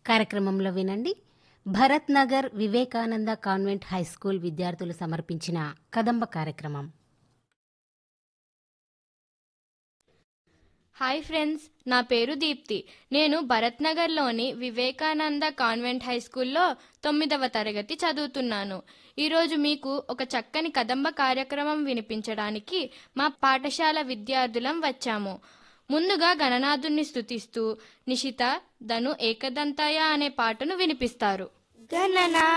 కార్యక్రమంలో వినండి Bharat Nagar Vivekananda convent high school విద్యార్థులు సమర్పించిన కదంబ కార్యక్రమం హాయ్ ఫ్రెండ్స్ నా పేరు దీప్తి నేను భరత్ నగర్లోని వివేకానంద కాన్వెంట్ హై స్కూల్లో తొమ్మిదవ తరగతి చదువుతున్నాను ఈరోజు మీకు ఒక చక్కని కదంబ కార్యక్రమం వినిపించడానికి మా పాఠశాల విద్యార్థులం వచ్చాము ముందుగా గణనాథుణ్ణి స్తుతిస్తూ నిషిత ధను ఏకదంతాయ అనే పాటను వినిపిస్తారు గణనా